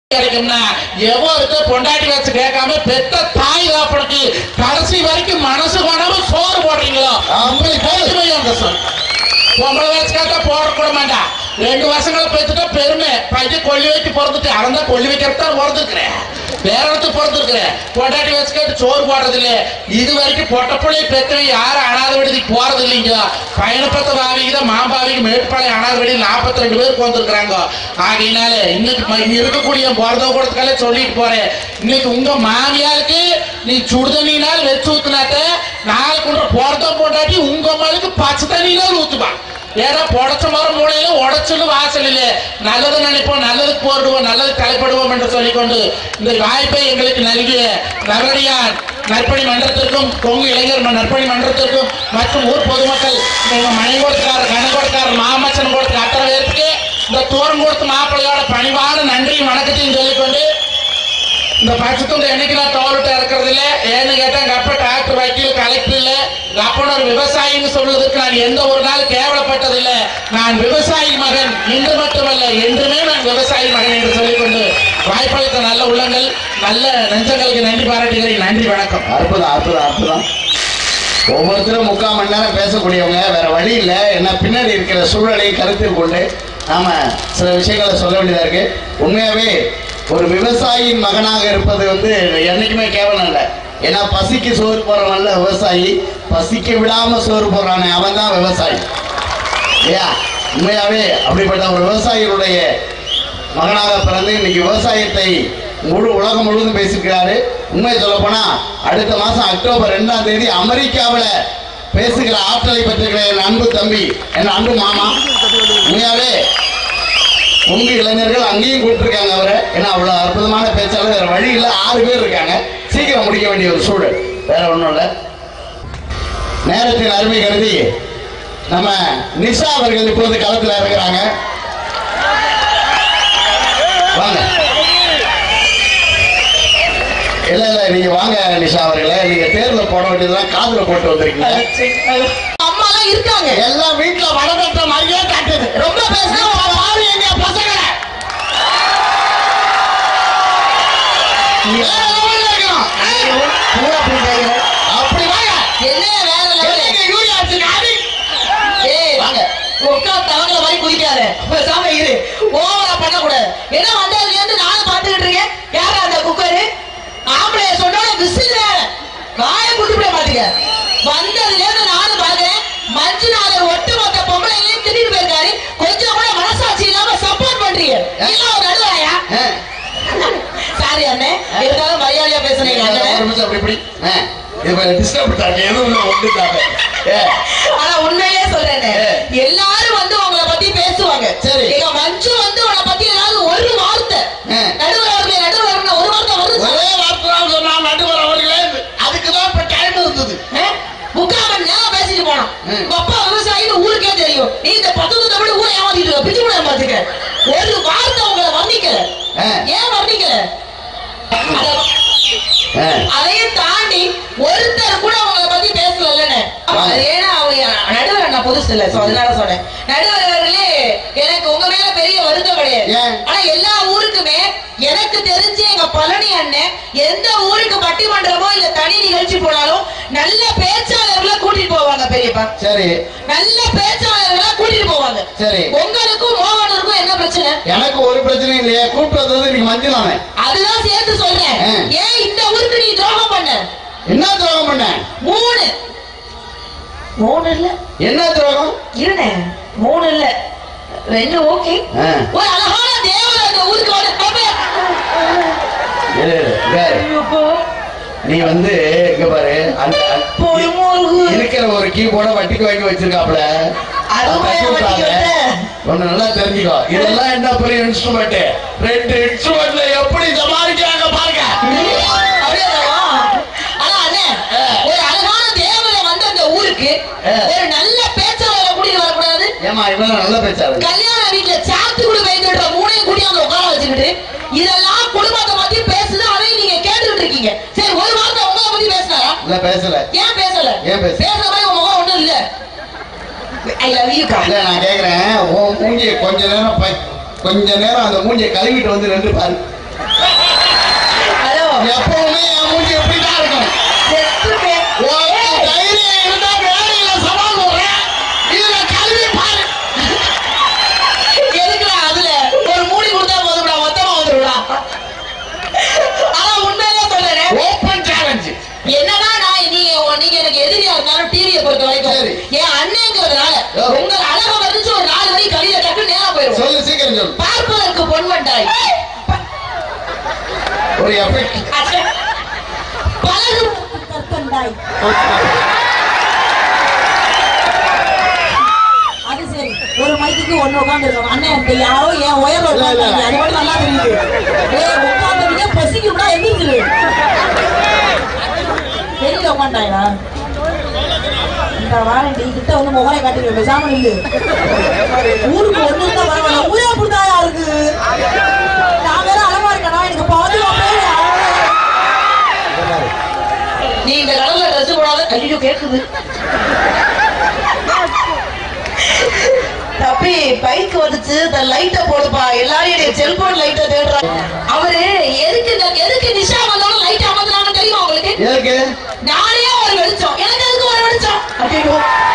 கிடைக்கும்னா எவருக்கு பொண்டாட்டி வச்சு கேட்காம பெத்த தாய் காப்பனுக்கு கடைசி வரைக்கும் மனசு கொண்டாம சோறு போடுறீங்களோ உங்களுக்கு பேச்சு போய் அந்த சொல் பொம்பளை வச்சு கேட்டா போடக்கூட மாட்டான் ரெண்டு வருஷங்களை பெற்றுட்டா பெருமை பையன் கொல்லி வைத்து பிறந்துட்டு அவன் தான் கொல்லி வைக்கிறது தான் பிறந்துருக்கிறேன் வேற இடத்துக்கு பிறந்திருக்கிறேன் பொண்டாட்டி வச்சு கேட்டு சோறு போடுறது இல்ல இது வரைக்கும் பொட்டப்புள்ளைய பெற்றவன் யாரும் அனாத விடுதிக்கு போறது இல்லைங்க பயணப்பத்த பாவிக்கு தான் மாம்பாவிக்கு மேட்டுப்பாளையம் அனாத விடுதி நாற்பத்தி ரெண்டு பேருக்கு வந்திருக்கிறாங்க ஆகையினால இன்னைக்கு ம- இங்க இருக்கக்கூடிய பிறந்த கூடத்துக்கால சொல்லிட்டு போறேன் இன்னைக்கு உங்க மாமியாருக்கு நீ சுடு தண்ணினால் வச்சு ஊத்துனாத்த நாளைக்கு ஒன்று பிறந்த பொண்டாட்டி உங்க மேலுக்கு பச்சை தண்ணியினால் ஊத்துவா ஏன்னா புடச்ச மரம் மூலையில உடச்சுன்னு வாசலில் நல்லது நினைப்போம் நல்லது போடுவோம் நல்லது தலைப்படுவோம் என்று சொல்லிக்கொண்டு இந்த வாய்ப்பை எங்களுக்கு நல்கிய நகரியார் நற்பணி மன்றத்திற்கும் கொங்கு இளைஞர் ம- நற்பணி மன்றத்திற்கும் மற்றும் ஊர் பொதுமக்கள் எங்க மணிகோடத்துக்காரர் கணக்கோடத்துக்காரர் மாமச்சன் கோடத்துக்கு அத்தனை பேருக்கு இந்த தூரம் கொடுத்து மாப்பிள்ளையோட பணிவான நன்றியும் வணக்கத்தையும் சொல்லிக்கொண்டு இந்த பட்சத்துக்கு என்னைக்கு நான் தோல்விட்டு இருக்கிறது இல்ல ஏன்னு கேட்டா எங்க அப்பா டாக்டர் வக்கீல் கலெக்டர் இல்ல எங்க அப்பன் ஒரு விவசாயின்னு சொல்றதுக்கு நான் எந்த ஒரு நாள் கேவலப்பட்டது இல்ல நான் விவசாயி மகன் இன்று மட்டுமல்ல என்றுமே நான் விவசாயி மகன் என்று சொல்லிக்கொண்டு வாய்ப்பளித்த நல்ல உள்ளங்கள் நல்ல நெஞ்சங்களுக்கு நன்றி பாராட்டுகிறேன் நன்றி வணக்கம் அற்புதம் அற்புதம் அற்புதம் ஒவ்வொருத்தரும் முக்கால் மணி நேரம் பேசக்கூடியவங்க வேற வழி இல்லை என்ன பின்னாடி இருக்கிற சூழலை கருத்தில் கொண்டு நாம சில விஷயங்களை சொல்ல வேண்டியதா இருக்கு உண்மையாவே ஒரு விவசாயியின் மகனாக இருப்பது வந்து என்னைக்குமே கேவலம் இல்லை ஏன்னா பசிக்கு சோறு போறவன்ல விவசாயி பசிக்க விடாம சோறு போடுறானே அவன் தான் விவசாயி இல்லையா உண்மையாவே அப்படிப்பட்ட ஒரு விவசாயிகளுடைய மகனாக பிறந்து இன்னைக்கு விவசாயத்தை முழு உலகம் முழுவதும் பேசியிருக்கிறாரு உண்மையை சொல்ல போனா அடுத்த மாசம் அக்டோபர் ரெண்டாம் தேதி அமெரிக்காவுல பேசுகிற ஆற்றலை பெற்றிருக்கிற என் அன்பு தம்பி என் அன்பு மாமா உண்மையாவே உங்க இளைஞர்கள் அங்கேயும் கூப்பிட்டுருக்காங்க அவரை ஏன்னா அவ்வளவு அற்புதமான பேச்சாளர் வேற வழி இல்லை ஆறு பேர் இருக்காங்க சீக்கிரம் முடிக்க வேண்டிய ஒரு சூழல் வேற ஒண்ணும் இல்லை நேரத்தின் அருமை கருதி நம்ம நிஷா அவர்கள் இப்போது களத்தில் இறங்குறாங்க வாங்க இல்ல இல்ல நீங்க வாங்க நிஷா அவர்களே நீங்க தேர்ல போட வேண்டியதுதான் காதுல போட்டு வந்திருக்கீங்க அம்மா எல்லாம் இருக்காங்க எல்லாம் வீட்டுல வடகட்ட மாதிரியே காட்டுது ரொம்ப பேசுனா பாரு எங்க பசங்களை வேற level ல இருக்கணும். பூரா பிடிக்காதீங்க. அப்படி வாங்க என்ன வேற level? என்னங்க யூரியா அடிச்சுங்க, அடி. ஏய் வாங்க. உட்கா தவங்கள மாதிரி குதிக்காத பேசாம இரு ஓவரா பண்ணக்கூடாது ஏன்னா வந்ததுல இருந்து நானும் பாத்துக்கிட்டு இருக்கேன் யாரு அந்த குக்கரு ஆம்பளை சொன்னோட விசில் வேற வாய குடுப்பிட மாட்டீங்க வந்ததுல இருந்து நானும் பாக்குறேன் மஞ்சுநாதர் ஒட்டு மொத்த பொம்பளைங்களையும் திட்டிட்டு போயிருக்காரு கொஞ்சம் கூட மனசாட்சி இல்லாம சப்போர்ட் பண்றீங்க எல்லாம் ஒரு நடுவாயா ஆ. சாரி அண்ணே இருந்தாலும் மரியாதையா பேசுறீங்க ஒரு அண்ணே நிமிஷம் அப்படி இப்படி. ஆ. இப்ப disturb பண்ணிட்டாங்க. எதுவும் இல்லை, ஒண்ணுதாங்க. ஏ, ஆனா உண்மையிலே சொல்றேன் எல்லாரும் வந்து உங்களை பத்தி பேசுவாங்க சரி. எங்க மஞ்சு வந்து உன்னை பத்தி ஏதாவது ஒரு வார்த்தை ஆ. நடுவர் அவர்களே நடுவர் அவர்களே, ஒரு வார்த்தை வருது ஒரே வார்த்தை தான் சொன்னா நடுவர் அவர்களே அதுக்குதான் இப்ப டைம் இருந்தது முக்கால் மணி நேரம் பேசிட்டு போனோம் ம். உங்க அப்பா விவசாயின்னு ஊருக்கே தெரியும் நீ இந்த பத்து தமிழ் ஊரை ஏமாத்திட்டு இருக்க பிச்சு கூட பாத்துக்க ஒரு வார்த்தை உங்களை வர்ணிக்கல ஆ. ஏன் வர்ணிக்கல அத- ஆ. அதையும் தாண்டி ஒருத்தர் கூட உங்களை பத்தி பேசலன்னு வாங்க. ஏன்னா அவங்க நடுவர் அண்ணா புதுசு இல்ல சோ அதனால சொன்னேன் நடுவர் அவர்களே எனக்கு உங்க மேல பெரிய வருத்தம் கிடையாது ஏன்? ஆனா எல்லா ஊருக்குமே எனக்கு தெரிஞ்சு எங்க பழனி அண்ணன் எந்த ஊருக்கு பட்டிமன்றமோ இல்ல தனி நிகழ்ச்சி போனாலும் நல்ல பேச்சாளர்களை கூட்டிட்டு போவாங்க பெரியப்பா சரி நல்ல பேச்சாளர்களை கூட்டிட்டு போவாங்க சரி உங்களுக்கும் மோகனருக்கும் என்ன பிரச்சனை எனக்கு ஒரு பிரச்சனையும் இல்லையே கூப்பிட்டு வந்தது இன்னைக்கு மஞ்சள் தானே அதுதான் சேர்த்து சொல்றேன் ஆ. ஏன் இந்த ஊருக்கு நீ துரோகம் பண்ண என்ன துரோகம் பண்ண மூணு மூணு இல்ல என்ன துரோகம் இருனே மூணு இல்ல ரெண்டு ஓகே ஆ. ஒரு அழகான தேவதை அந்த ஊருக்கு வந்து அப்ப- இரு, இரு, இங்க இரு. நீ வந்து இங்க பாரு அந்த போய் அந்த- மூழ்கு. இருக்கிற ஒரு கீபோர்ட வட்டிக்கு வாங்கி வச்சிருக்காப்ல அதுவும் அதை தட்டி ஏன் வட்டிக்கு விட்டாங்க. வந்த? ஒண்ணு நல்லா தெரிஞ்சுக்கோ இதெல்லாம் என்ன பெரிய இன்ஸ்ட்ருமெண்ட் ரெண்டு இன்ஸ்ட்ருமெண்ட்ல எப்படி சமாளிக்கிறாங்க பாருங்க அப்படியே தானா? ஆனா அண்ணே, ஆ. ஒரு அழகான தேவதை வந்து அந்த ஊருக்கு ஆ. ஒரு நல்ல பேச்சாளரை கூட்டிட்டு வரக்கூடாது ஏமா இவன் நல்ல பேச்சாரு கல்யாண வீட்டுல சாத்து கூட வைத்துட்டு மூணையும் கூட்டி அங்க உட்கார வச்சுக்கிட்டு இதெல்லாம் குடும்பத்தை பத்தி பேசுது அதையும் நீங்க கேட்டுக்கிட்டு இருக்கீங்க சரி ஒரு வார்த்தை உங்களை பத்தி பேசினாரா இல்ல பேசல ஏன் பேசல ஏன் பேச- பேசுற மாதிரி உங்க முகம் ஒண்ணும் இல்ல ஐ லவ் யூ கா இல்ல நான் கேக்குறேன் உன் மூஞ்சிய கொஞ்ச நேரம் ப- கொஞ்ச நேரம் அந்த மூஞ்சிய கழுவிட்டு வந்து நின்று பாரு எப்பவுமே என் மூஞ்சி இப்படிதான் இருக்கும் செத்துமே. உனக்கு ஏய், தைரியம் இருந்தா வேலையில சவால் விடுறேன். இதுல கல்வி பாரு. எதுக்குடா அதுல ஒரு மூடி கொடுத்தா போதும்டா மொத்தமா வந்துடும்டா ஆனா உண்மையிலே சொல்றேன் Open challenge. என்னதான் நான் நீங்க நீங்க எனக்கு எதிரியா இருந்தாலும் டிவியை பொறுத்த வரைக்கும் சரி. என் அண்ணங்கிறதுனால ஓ. உங்க அழக வந்துச்சு ஒரு நாலு மணி கழியில டக்கு நேரா போயிடும் சொல்லு சீக்கிரம் சொல்லு பார்ப்பதற்கு பொன் வண்டாய் ஒரு எஃபெக்ட் அச்சே. பழகு கற்கண்டாய் அது சரி ஒரு மைக்குக்கு ஒண்ணு உட்காந்துருக்கோம் அண்ணன் இந்த யாரோ என் உயர்ல இல்ல, இல்ல. உட்காந்து அது மட்டும் நல்லா தெரியுது ஏய் உட்காந்துருக்கே பசிக்கும்டா எந்திரிச்சிரு வெளியில உட்காண்டாயா இந்த வாரண்டி கிட்ட வந்து முகரை காட்டிடுவேன் பேசாம நில்லு ஊருக்கு ஒண்ணு இருந்தா பரவாயில்ல ஊரே அப்படிதான் இருக்கு நான் வேற அழகா இருக்கேனா எனக்கு பாதுகாப்பே இல்லை. நீ இந்த கடவுள ட்ரெஸ் போடாத ஐயோ கேக்குது தப்பி பைக் வந்துச்சு இந்த லைட்ட போடுப்பா எல்லாரும் என்னுடைய செல்போன் லைட்ட தேடுறாங்க அவரு எதுக்கு இந்த எதுக்கு நிஷா வந்தாலும் லைட் அமர்ந்தாங்க தெரியுமா உங்களுக்கு எதுக்கு நானே ஒரு வெளிச்சம் எனக்கு எதுக்கு ஒரு வெளிச்சம் ஐயோ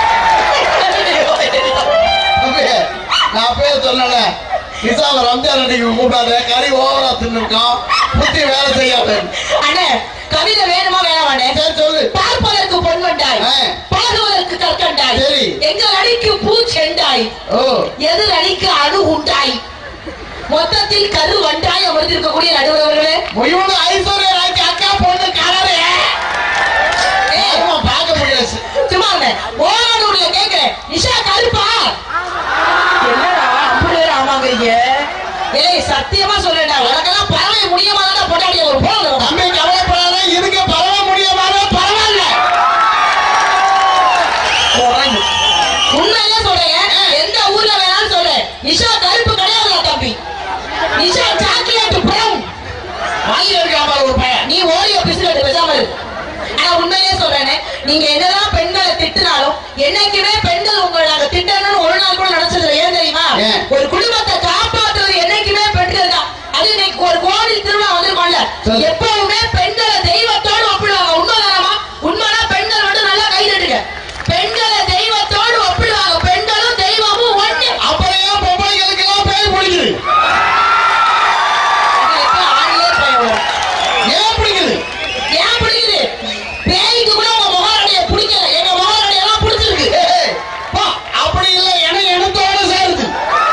தம்பி, நான் அப்பயே சொன்னேன்ல நிசாம ரம்ஜான் அன்னைக்கு கூப்பிடாத கறி ஓவரா தின்னுருக்கோம் புத்தி வேலை செய்யாது அண்ணே கவிதை வேணுமா வேணாமாண்ணே சரி சொல்லு பார்ப்பதற்கு பொன்வண்டாய் ஆ. பழகுவதற்கு கற்கண்டாய் சரி. எங்கள் அடிக்கு பூச்செண்டாய் ஓ எதிர் அணிக்கு அணு உண்டாய் மொத்தத்தில் கரு வண்டாய் அமர்ந்திருக்கக்கூடிய நடுவர்களே இவங்க ஐஸ்வர்யா ராய்க்கு அக்கா பொண்ணு கலரு பார்க்க முடியாது சும்மா ஓரானூர்ல கேக்குறேன் நிஷா கருப்பா என்னடா அப்படி வேற ஆமாங்கிறீங்க ஏய் சத்தியமா சொல்றேன்டா உனக்கெல்லாம் பறவை முடியாம தான் பொண்டாடிய ஒரு போன் தம்பி கவலைப்படாத இதுக்கு பரவ முடியாம பரவாயில்ல உண்மையிலே சொல்றேங்க எந்த ஊர்ல வேணாலும் சொல்றேன் நிஷா கருப்பு கிடையாதுடா தம்பி நிஷா சாக்லேட் பிரவுன் வாங்கி இருக்காம ஒரு பையன் நீ ஓரியோ பிஸ்கட் பேசாம இரு ஆனா உண்மையிலே சொல்றேனே நீங்க என்னதான் பெண்களை திட்டினாலும் என்னைக்குமே பெண்கள் உங்களை நாங்க திட்டணும்னு ஒரு நாள் கூட நினைச்சது ஏன் தெரியுமா ஏன்? ஒரு குடும்பத்தை காப்பாற்றுறது என்னைக்குமே பெண்கள் தான் அது இன்னைக்கு ஒரு கோவில் திருவிழா வந்திருக்கோம்ல சரி. எப்பவுமே பெண்களை தெய்வத்தோடு ஒப்பிடுவாங்க உண்மைதானமா உண்மைனா பெண்கள் மட்டும் நல்லா கை தட்டுங்க பெண்களை தெய்வத்தோடு ஒப்பிடுவாங்க பெண்களும் தெய்வமும் ஒண்ணு அப்புறம் ஏன் பொம்பளைங்களுக்கு எல்லாம் பேர் பிடிக்குது எங்களுக்கு ஆணிலே பயம் வரும். ஏன் பிடிக்குது ஏன் பிடிக்குது பேய்க்கு கூட உங்க முகாரடைய பிடிக்கல எங்க முகாரடைய எல்லாம் பிடிச்சிருக்கு ஏய், பா, அப்படி இல்லை என எனத்தோட சேருது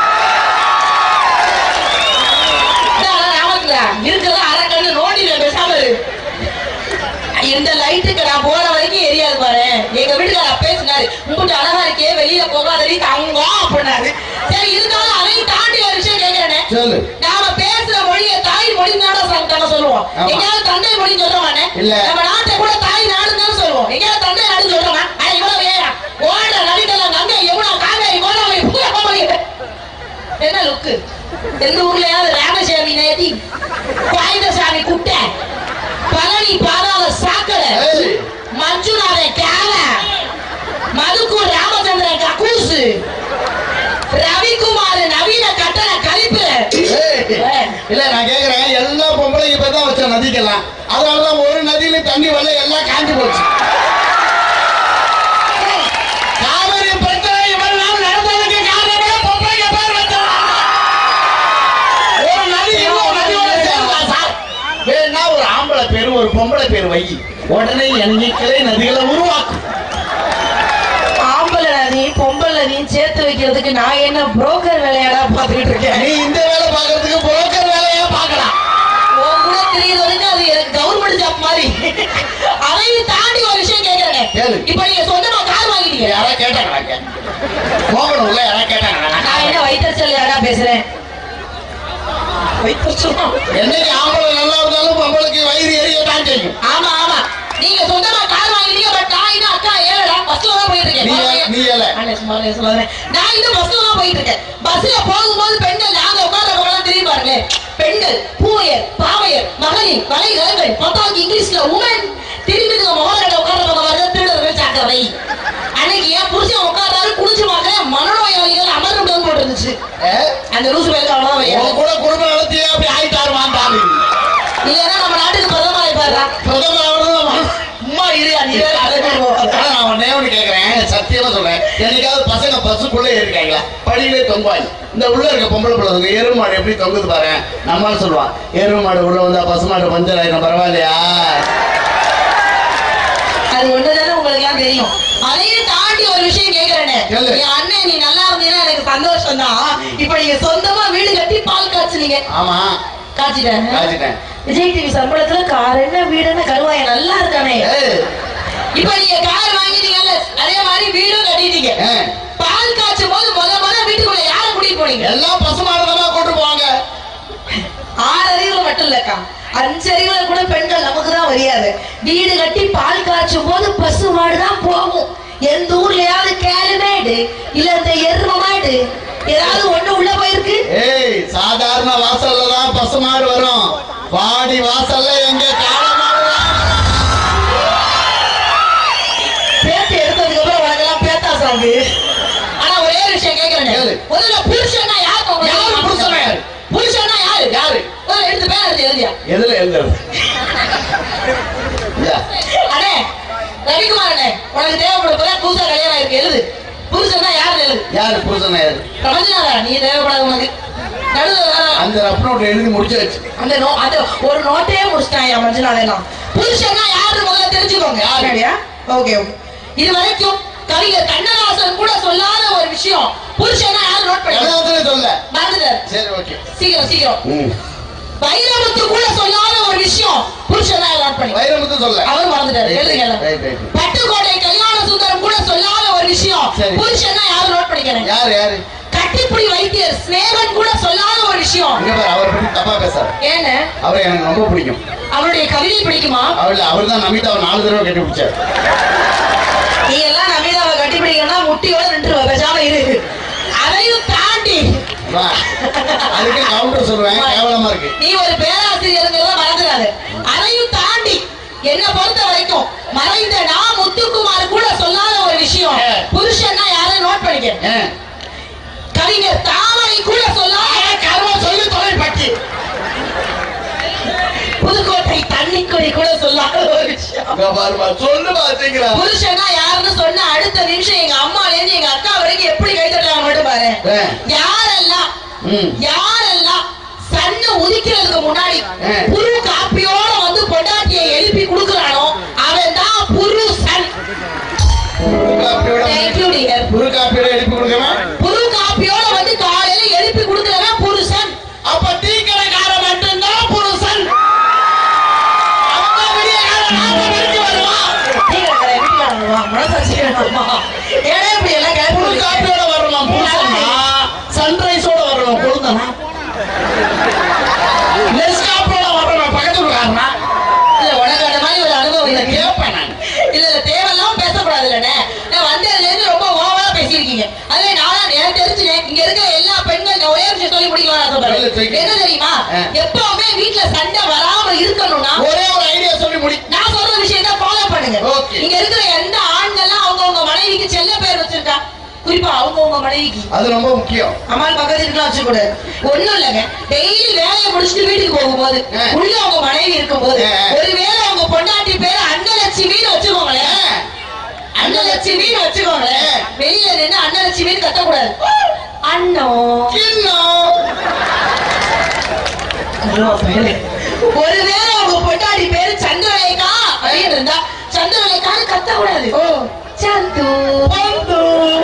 இருக்கிறத அரை கண்ணு நோண்டில பேசாம இரு. இந்த லைட்டுக்கு நான் போற வரைக்கும் எரியாது பாரு எங்க வீட்டுக்கார பேசினாரு உங்ககிட்ட அழகா இருக்கே வெளியில போகாதடி தங்கம் அப்படின்னாரு சரி இருந்தாலும் அதையும் தாண்டி ஒரு விஷயம் கேட்கிறேனே சொல்லு நாம பேசுற மொழியை தாய் மொழி நாட சொல்லுவோம் ஆமா. எங்கேயாவது தந்தை மொழி சொல்றோமானே இல்ல. நம்ம நாட்டை கூட தாய் நாடுன்னு தான் சொல்லுவோம் எங்கேயாவது தந்தை நாடு சொல்றோமா ஆனா இவ்வளவு ஏன் ஓடுற நடிகலாம் கங்கை யமுனா காவேரி கோதாவரி பூரா கோமதி என்ன லுக்கு எந்த ஊர்லயாவது ராமசாமி நேதி பாயுதசாமி குட்டை பழனி பாதாள சாக்கடை ஏய். மஞ்சுநாதன் கேவ மதுக்கூர் ராமச்சந்திரன் கக்கூசு ரவிக்குமார் நவீன கட்டண கழிப்பு ஏய், இல்ல நான் கேக்குறேன் எல்லா பொம்பளைக்கு இப்ப தான் வச்ச நதிக்கெல்லாம் அதனாலதான் ஒரு நதியில தண்ணி வரல எல்லாம் காஞ்சு போச்சு காவிரி பிரச்சனை இவ்வளவு நாள் நடந்ததுக்கு காரணமே பொம்பளைக்கு பேர் வச்சாங்க. ஒரு நதி இன்னொரு நதியோட சேர்ந்தா சார்? வேணா ஒரு ஆம்பளை பேரு ஒரு பொம்பளை பேர் வை உடனே எண்ணிக்கலை நதிகளை உருவாக்கும் ஆம்பளை நதி பொம்பளை நதியும் சேர்த்து வைக்கிறதுக்கு நான் என்ன புரோக்கர் வேலையாடா பார்த்துக்கிட்டு இருக்கேன் நீ இந்த வேலை பார்க்கறதுக்கு புரோக்கர் வேலையா பார்க்கலாம் உன் கூட தெரியுது வரைக்கும் அது எனக்கு கவர்மெண்ட் ஜாப் மாதிரி அதையும் தாண்டி ஒரு விஷயம் கேட்கிறேன் கேளு. இப்ப நீங்க சொந்தமா கார் வாங்கிட்டீங்க யாரா கேட்டாங்களாக்க போகணும்ல யாரா நான் கேட்டாங்களா என்ன வைத்தறிச்சல் யாரா பேசுறேன் வைத்தறிச்சல் என்னைக்கு ஆம்பளை நல்லா இருந்தாலும் பொம்பளைக்கு வயிறு எரியத்தான் செய்யும் ஆமா ஆமா நீங்க சொந்தமா கார் வாங்கிட்டீங்க பட் நான் இன்னும் அக்கா ஏழடா பஸ்ல தான் போயிட்டு நீ ஏ- இருக்கேன் நீ ஏழை. அண்ணே, சும்மா இருங்க, சொல்லுறேன். நான் இன்னும் பஸ்ல தான் போயிட்டு இருக்கேன் பஸ்ல போகும்போது பெண்கள் நாங்க உட்கார்றவங்க திரும்பி பாருங்க பெண்கள் பூவையர் பாவையர் மகளிர் வலைகரங்கள் பத்தாக்கு இங்கிலீஷ்ல உமன் திரும்பி மோகன உட்கார்றவங்க வர திருடர்கள் சாக்கவை அன்னைக்கு ஏன் புருஷன் உட்கார்றாரு குடிச்சு பார்க்க மனநோயாளிகள் அமர்ந்து போட்டு இருந்துச்சு ஏ? அந்த லூசு பேருக்கு அவ்வளவுதான் உன் வையாது. கூட குடும்பம் நடத்தி அப்படி ஆயிட்டாரு மாந்தாரு இல்லைன்னா நம்ம நாட்டுக்கு பிரதமர் இரு நீ வேற அழகு போ. ஆனா நான் ஒண்ணே ஒண்ணு கேக்குறேன் சத்தியமா சொல்றேன் என்னைக்காவது பசங்க பஸ்ஸுக்குள்ள இருக்காங்களா படியிலே தொங்குவாங்க இந்த உள்ள இருக்க பொம்பளை பிள்ளைங்க எருவு மாடு எப்படி தொங்குது பாரு நம்மளால சொல்லுவான் எருவு மாடு உள்ள வந்தா பசு மாடு பஞ்சர் ஆயிரும் பரவாயில்லையா அது ஒண்ணுதானே உங்களுக்கு எல்லாம் தெரியும் அதையும் தாண்டி ஒரு விஷயம் கேக்குறேனே சொல்லு. என் அண்ணன் நீ நல்லா இருந்தீங்கன்னா எனக்கு சந்தோஷம் தான் இப்ப நீங்க சொந்தமா வீடு கட்டி பால் காய்ச்சுனீங்க ஆமா காய்ச்சிட்டேன் காய்ச்சிட்டேன் விஜய் டிவி சம்பளத்துல கார் என்ன வீடு என்ன கருவாய நல்லா இருக்கானே ஏய், இப்ப நீங்க கார் வாங்கிட்டீங்கல்ல அதே மாதிரி வீடும் கட்டிட்டீங்க ஏ, பால் காய்ச்சும் போது முத முத வீட்டுக்குள்ள யார கூட்டிட்டு போனீங்க எல்லாம் பசு மாடு தான் கூட்டு போவாங்க ஆறு அறிவுல மட்டும் இல்லக்கா அஞ்சு அறிவுல கூட பெண்கள் நமக்கு தான் மரியாதை வீடு கட்டி பால் காய்ச்சும் போது பசு மாடு தான் போகும் எந்த ஊர்லயாவது கேளுமேடு இல்ல இந்த எரும மாடு ஏதாவது ஒண்ணு உள்ள போயிருக்கு ஏய் சாதாரண வாசல்ல தான் பசு மாடு வரும் வாடி வாசல்ல எங்க காளை மாடு தான். பேத்து எடுத்ததுக்கு அப்புறம் உனக்கெல்லாம் பேத்தா சாங்கு ஆனா ஒரே ஒரு விஷயம் கேக்குறேன் கேளு. முதல்ல புருஷனா யார் உங்களுக்கு யாரு தெரியுமா? புருஷனா யாரு? புருஷனா யாரு யாரு? முதல்ல எடுத்து பேர் எடுத்து எழுதியா எதுல எழுதுறது இல்ல, அண்ணே ரவிக்குமார் அண்ணே உனக்கு தேவைப்படும் போதே புதுசா கல்யாணம் இருக்கு எழுது புருஷனா யாரு எழுது யாரு புருஷனா யாரு பிரபஞ்சனாரா நீ தேவைப்படாத உனக்கு நடுவுல வேற- அந்த ரஃப் நோட் எழுதி முடிச்சாச்சு அந்த நோ அந்த ஒரு நோட்டையே முடிச்சிட்டாயா மஞ்சள் புருஷனா யாரு முதல்ல தெரிஞ்சுக்கோங்க யாருடையா ஓகே ஓகே இது வரைக்கும் கவிஞர் கண்ணதாசன் கூட சொல்லாத ஒரு விஷயம் புருஷனா யாரு நோட் பண்ணி எல்லாத்துலயும் சொல்ல மறந்துட்டார் சரி ஓகே சீக்கிரம் சீக்கிரம் ம் வைரமுத்து கூட சொல்லாத ஒரு விஷயம் புருஷனா யாரு நோட் பண்ணி வைரமுத்து சொல்ல அவர் மறந்துட்டார் Right, எழுதுங்க right, right. பட்டுக்கோட்டை கல்யாண சுந்தரம் கூட சொல்லாத ஒரு விஷயம் சரி. புருஷனா யாரு நோட் பண்ணிக்கிறேன் யாரு யாரு கட்டிப்புடி வைத்தியர் ஸ்நேகன் கூட சொல்லாத ஒரு விஷயம் இங்க பாரு அவரை பத்தி தப்பா பேசாரு ஏன்னு அவர் எனக்கு ரொம்ப பிடிக்கும் அவருடைய கவிதை பிடிக்குமா அவள் அவர் தான் நமிதாவை நாலு தடவை கட்டி பிடிச்சாரு நீ எல்லாம் நமிதாவை கட்டிப்பிடிக்கணும்னா முட்டியோட நின்றுவ பேசாம இரு அதையும் தாண்டி வா அதுக்கு கவுண்டர் சொல்லுவேன் கேவலமா இருக்கு நீ ஒரு பேராசிரியருங்கிறத மறந்துடாது அதையும் தாண்டி என்ன பொறுத்த வரைக்கும் மறைந்த நான் முத்துக்குமார் கூட சொல்லாத ஒரு விஷயம் ஏ. புருஷன்னா யாரும் நோட் பண்ணிக்க ஏன் கவிஞர் தாமரை கூட சொல்லாத கர்மம் சொல்லி தொலை பட்டி புதுக்கோட்டை தண்ணிக்குடி கூட சொல்லாத ஒரு விஷயம் இங்க பாருமா சொல்லு பாத்தீங்களா புருஷனா யாருன்னு சொன்ன அடுத்த நிமிஷம் எங்க அம்மால இருந்து எங்க அக்கா வரைக்கும் எப்படி கை தட்டுறாங்க மட்டும் பாரு ஏ. யாரெல்லாம் ம் யாரெல்லாம் சன்னு உதிக்கிறதுக்கு முன்னாடி ஆ. புரு காப்பியோட வந்து பொண்டாட்டியை எழுப்பி குடுக்குறானோ அவன் தான் புருஷன் புரு காப்பியோட Thank you, dear. புரு காப்பியோட எழுப்பி கொடுக்கவன் புரு காப்பியோட வந்து காலையில எழுப்பி குடுக்குறவன் புருஷன் அப்ப டீ கடைக்காரன் மட்டும்தான் புருஷன் அந்த விடியகாரன் நாம விரிஞ்சு வருவான் டீ கடைக்காரன் வீட்டுல வருவா, மனசாட்சி வேணுமா? ஏன்னா இப்படி எல்லாம் கிளப்பி புரு விடுறீங்க? காப்பியோட வரணும் புருஷன்னா சன்ரைஸோட வரணும் பொழுதுனா நெஸ்காப்போட வரணும் பக்கத்து காரணா இல்ல, உனக்கு அந்த மாதிரி ஒரு அனுபவம் இதை இருக்கு. கேட்பேன் நான் இல்ல இல்ல தேவையில்லாம பேசக்கூடாது இல்லண்ணே நான் வந்ததுல இருந்து ரொம்ப ஓவரா பேசியிருக்கீங்க அதே நான் எனக்கு தெரிஞ்சுனே இங்க இருக்கிற எல்லா பெண்கள் நான் ஒரே விஷயம் சொல்லி முடிக்கலாம் சொல்லு, சொல்றேன் சொல்லு. என்ன தெரியுமா ஆ. எப்பவுமே வீட்டுல சண்டை வராம இருக்கணும்னா ஒரே ஒரு ஐடியா சொல்லி முடி நான் சொல்ற விஷயத்த ஃபாலோ பண்ணுங்க Okay. இங்க இருக்கிற எந்த ஆண்கள்லாம் அவங்கவங்க மனைவிக்கு செல்ல பேர் வச்சிருக்கா குறிப்பா அவங்கவங்க மனைவிக்கு அது ரொம்ப முக்கியம் அம்மாள் பக்கத்து இருக்கலாம் வச்சுக்கூடாது ஒண்ணும் இல்லைங்க டெய்லி வேலையை முடிச்சுட்டு வீட்டுக்கு போகும்போது ஆ. உள்ள அவங்க மனைவி இருக்கும்போது ஆ. ஒருவேளை அவங்க பொண்டாட்டி பேர் அன்னலட்சுமின்னு வச்சுக்கோங்களேன் அன்னலட்சுமின்னு வச்சுக்கோங்களேன் வெளியில நின்று அன்னலட்சுமின்னு கத்தக்கூடாது அண்ணோ இன்னும் ஒருவேளை உங்க பொண்டாடி பேரு சந்திரலேகா அப்படின்னு இருந்தா சந்திரலேகான்னு கத்தக்கூடாது சந்து பந்து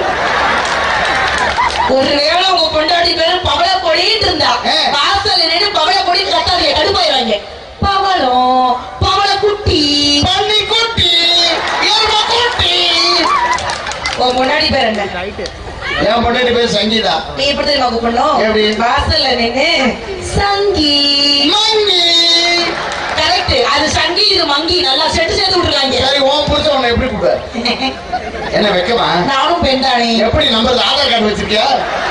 ஒருவேளை உங்க பொண்டாடி பேரு பவள கொடின்னு இருந்தா ஆ. வாசல்ல நின்று பவள கொடின்னு கத்தாதீங்க கடுப்பாயிருவாங்க பவளம் பவள குட்டி பன்னி குட்டி எருமை குட்டி உன் பொண்டாடி பேர் என்ன என் பொண்டாட்டி பேர் சங்கீதா நீ எப்படி தெரியுமா கூப்பிடணும் எப்படி? வாசல்ல நின்னு சங்கி மங்கி கரெக்ட் அது சங்கி இது மங்கி நல்லா செட்டு சேர்த்து விட்டுருக்காங்க சரி உன் புரிச்ச உன்னை எப்படி கூப்பிடுவாரு என்ன வைக்கமா நானும் பெண் தானே எப்படி நம்பர் ஆதார் கார்டு வச்சிருக்கியா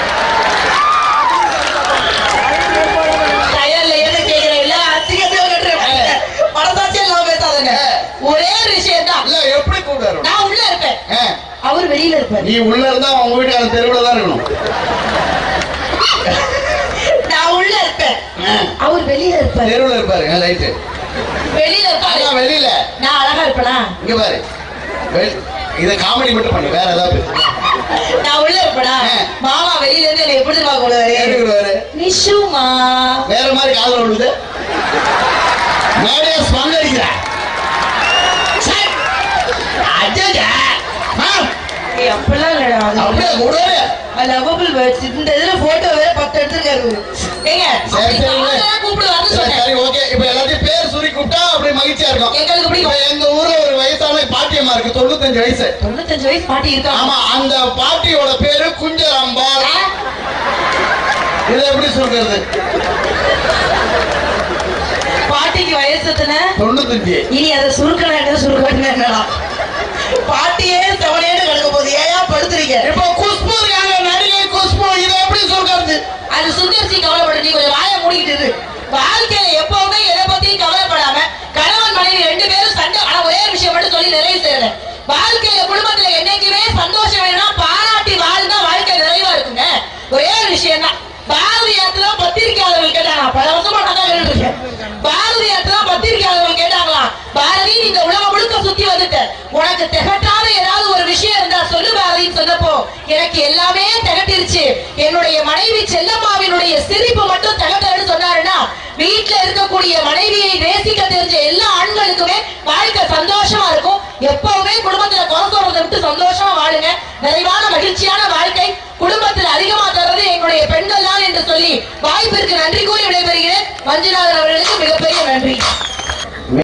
டயர்ல ஏன்னு கேக்குறேன் இல்ல அத்திகத்தை கட்டுறேன் மனசாட்சி எல்லாம் பேசாதுங்க ஒரே ஒரு விஷயம் தான் இல்ல எப்படி கூப்பிடுவாரு நான் உள்ள இருப்பேன் ஆ, அவர் வெளியில இருப்பாரு நீ உள்ள இருந்தா உங்க வீட்டுக்காரன் தெருவுல தான் இருக்கணும் நான் உள்ள இருப்பேன் ஆ, அவர் வெளியில இருப்பாரு தெருவுல இருப்பாரு ரைட்டு வெளியில இருப்பாரு அதான் வெளியில நான் அழகா இருப்பேனா இங்க பாரு வெள்- இத காமெடி மட்டும் பண்ணு வேற ஏதாவது நான் உள்ள இருப்பேனா ஆ. மாமா வெளியில இருந்து என்னை எப்படி பார்க்க விடுவாரு கேட்டுக்கிடுவாரு நிஷுமா வேற மாதிரி காதல் விழுது மேடைய ஸ்பந்தரிக்கிற ஏய், அப்படிலாம் இல்லடா அது அப்படியே கூடவே லவபிள் வேர்ட்ஸ் இந்த இதுல போட்டோ வேற பத்து எடுத்துருக்காரு ஏங்க சரி, அப்படி சரி, நான் தான் கூப்பிடுவாருன்னு சரி, சொன்னேன் சரி ஓகே இப்ப எல்லாத்தையும் பேர் சொல்லி கூப்பிட்டா அப்படி மகிழ்ச்சியா இருக்கும் எங்களுக்கு இப்ப பிடிக்கும் எங்க ஊர்ல ஒரு வயசான பாட்டியம்மா இருக்கு தொண்ணூத்தஞ்சு வயசு தொண்ணூத்தஞ்சு வயசு பாட்டி இருக்காங்க ஆமா அந்த பாட்டியோட பேரு குஞ்சரம்பாள் இதை எப்படி சொல்றது பாட்டிக்கு வயசு எத்தனை தொண்ணூத்தஞ்சு இனி அதை சுருக்கணும் என்ன சுருக்கணும் என்னடா பாட்டியே செவனேன்னு கிடக்க போகுது ஏயா படுத்துறீங்க இப்போ குஷ்பு இருக்காங்க நடிகை குஷ்பு இதை எப்படி சொல்றது அது சுந்தர்சி கவலைப்படு நீ கொஞ்சம் வாயை மூடிக்கிட்டு இரு. வாழ்க்கையில எப்பவுமே எதை பத்தியும் கவலைப்படாம கணவன் மனைவி ரெண்டு பேரும் சண்டை ஆனா ஒரே ஒரு விஷயம் மட்டும் சொல்லி நிறைவு செய்யறேன் வாழ்க்கையில குடும்பத்துல என்னைக்குமே சந்தோஷம் வேணும்னா பாராட்டி வாழ்ந்தா வாழ்க்கை நிறைவா இருக்குங்க ஒரே ஒரு விஷயம் தான் பாரதியாத்துல பத்திரிக்கையாளர்கள் கேட்டாங்க பல வருஷமா நான் தான் கேட்டுட்டு இருக்கேன் பாரதியாத்துல பத்திரிக்கையாளர்கள் கேட்டாங்களாம் பாரதி நீங்க உலகம் முழுக்க சுத்தி வந்துட்ட உனக்கு திகட்டாத ஏதாவது ஒரு விஷயம் இருந்தா சொல்லு பாரதின்னு சொன்னப்போ எனக்கு எல்லாமே திகட்டிருச்சு என்னுடைய மனைவி செல்லம்மாவினுடைய சிரிப்பு மட்டும் திகட்டலன்னு சொன்னாருன்னா வீட்டுல இருக்கக்கூடிய மனைவியை நேசிக்க தெரிஞ்ச எல்லா ஆண்களுக்குமே வாழ்க்கை சந்தோஷமா இருக்கும் எப்பவுமே குடும்பத்துல குறை சொல்றதை விட்டு சந்தோஷமா வாழுங்க நிறைவான மகிழ்ச்சியான வாழ்க்கை குடும்பத்தில் அதிகமா தர்றது எங்களுடைய பெண்கள் தான் என்று சொல்லி வாய்ப்பிற்கு நன்றி கூறி விடைபெறுகிறேன் மஞ்சுநாதன் அவர்களுக்கு மிகப்பெரிய நன்றி